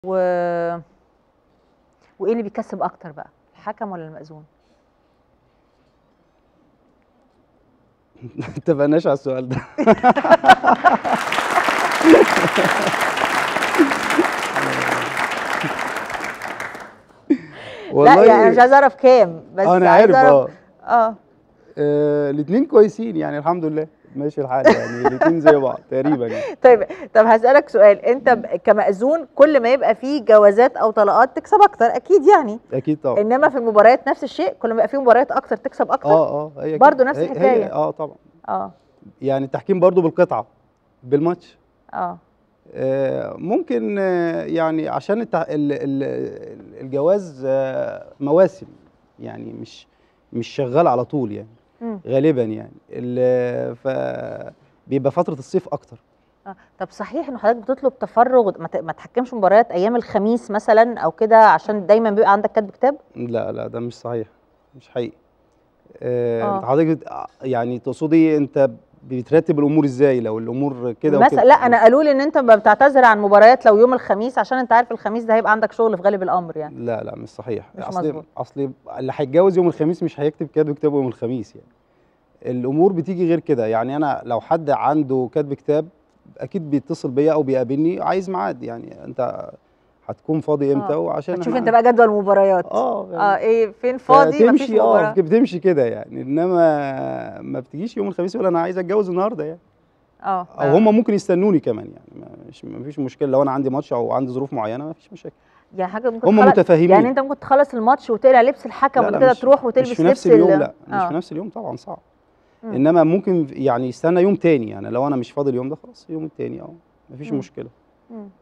و وايه اللي بيكسب اكتر بقى الحكم ولا المأذون ما اتفقناش على السؤال ده لا يعني مش عايزه اعرف كام بس انا عايزة عارف اه اه آه، الاتنين كويسين يعني الحمد لله ماشي الحال يعني الاتنين زي بعض تقريبا يعني طيب طب هسألك سؤال انت ب- كمأذون كل ما يبقى فيه جوازات او طلقات تكسب اكتر اكيد يعني اكيد طبعا انما في المباريات نفس الشيء كل ما يبقى فيه مباريات اكتر تكسب اكتر اه اه هي برضو كده. نفس هي- الحكاية. هي اه طبعا اه يعني التحكيم برضو بالقطعه بالماتش اه آه، ممكن آه، يعني عشان التع... ال... ال... الجواز آه، مواسم يعني مش مش شغال على طول يعني مم. غالبا يعني ال... ف بيبقى فتره الصيف اكتر آه. طب صحيح ان حضرتك بتطلب تفرغ ما ت- ما تحكمش مباريات ايام الخميس مثلا او كده عشان دايما بيبقى عندك كاتب كتاب لا لا ده مش صحيح مش حقيقي آه، آه. انت حضرتك بت- يعني تقصدي انت بترتب الامور ازاي لو الامور كده مثلا وكده لا انا قالوا لي ان انت ما بتعتذر عن مباريات لو يوم الخميس عشان انت عارف الخميس ده هيبقى عندك شغل في غالب الامر يعني لا لا مش صحيح مش اصل مظبوط. اصل اللي هيتجوز يوم الخميس مش هيكتب كاتب كتابه يوم الخميس يعني الامور بتيجي غير كده يعني انا لو حد عنده كاتب كتاب اكيد بيتصل بيا او بيقابلني عايز ميعاد يعني انت هتكون فاضي امتى آه. وعشان تشوف أنا- انت بقى جدول المباريات اه اه ايه فين فاضي مفيش تمشي مباراه اه بتمشي كده يعني انما ما بتجيش يوم الخميس يقول انا عايز اتجوز النهارده يعني اه او هم ممكن يستنوني كمان يعني ما- مش ما فيش مشكله لو انا عندي ماتش او عندي ظروف معينه ما فيش مشاكل يعني حاجه ممكن هم تخلص- متفاهمين يعني انت ممكن تخلص الماتش وتقلع لبس الحكم لا وبعد لا كده مش- تروح وتلبس مش في نفس لبس اليوم ال- لا مش آه. في نفس اليوم طبعا صعب مم. انما ممكن يعني يستنى يوم تاني يعني لو انا مش فاضي اليوم ده خلاص اليوم التاني اه مفيش مم. مشكله مم.